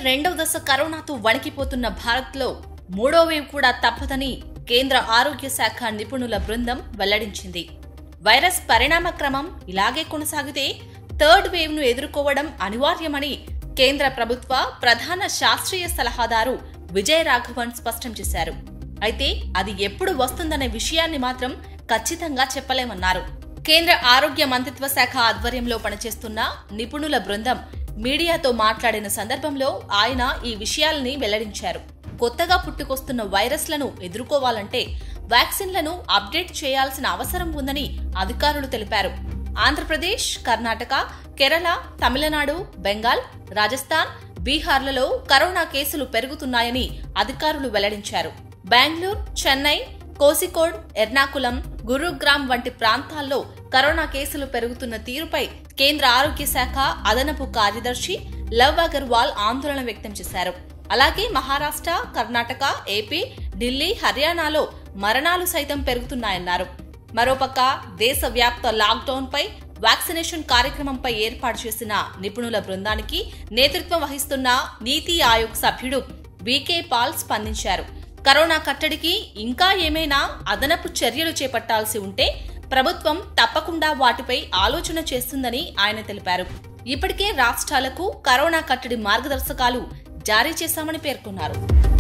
రెండవ దశ కరోనాతో వణికిపోతున్న భారత్లో మూడో వేవ్ కూడా తప్పదని కేంద్ర ఆరోగ్య శాఖ నిపుణుల బృందం వెల్లడించింది వైరస్ పరిణామ క్రమం ఇలాగే కొనసాగితే థర్డ్ వేవ్ ను ఎదుర్కోవడం అనివార్యమని కేంద్ర ప్రభుత్వ ప్రధాన శాస్త్రీయ సలహాదారు విజయ్ రాఘవన్ స్పష్టం చేశారు అయితే అది ఎప్పుడు వస్తుందనే విషయాన్ని మాత్రం ఖచ్చితంగా చెప్పలేమన్నారు కేంద్ర ఆరోగ్య మంత్రిత్వ శాఖ ఆధ్వర్యంలో పనిచేస్తున్న నిపుణుల బృందం మీడియాతో మాట్లాడిన సందర్భంలో ఆయన ఈ విషయాలని వెల్లడించారు కొత్తగా పుట్టుకొస్తున్న వైరస్లను ఎదుర్కోవాలంటే వ్యాక్సిన్లను అప్డేట్ చేయాల్సిన అవసరం ఉందని అధికారులు తెలిపారు ఆంధ్రప్రదేశ్ కర్ణాటక కేరళ తమిళనాడు బెంగాల్ రాజస్థాన్ బీహార్లలో కరోనా కేసులు పెరుగుతున్నాయని అధికారులు వెల్లడించారు బెంగళూరు చెన్నై కోసికోడ్ ఎర్నాకులం గురుగ్రామ్ వంటి ప్రాంతాల్లో కరోనా కేసులు పెరుగుతున్న తీరుపై కేంద్ర ఆరోగ్య శాఖ అదనపు కార్యదర్శి లవ్ అగర్వాల్ ఆందోళన వ్యక్తం చేశారు అలాగే మహారాష్ట్ర కర్ణాటక ఏపీ ఢిల్లీ హర్యానాలో మరణాలు సైతం పెరుగుతున్నాయన్నారు మరోపక్క దేశవ్యాప్త లాక్డౌన్ పై వ్యాక్సినేషన్ కార్యక్రమంపై ఏర్పాటు చేసిన నిపుణుల బృందానికి నేతృత్వం వహిస్తున్న నీతి ఆయోగ్ సభ్యుడు వికే పాల్ స్పందించారు కరోనా కట్టడికి ఇంకా ఏమైనా అదనపు చర్యలు చేపట్టాల్సి ఉంటే ప్రభుత్వం తప్పకుండా వాటిపై ఆలోచన చేస్తుందని ఆయన తెలిపారు ఇప్పటికే రాష్ట్రాలకు కరోనా కట్టడి మార్గదర్శకాలు జారీ చేశామని పేర్కొన్నారు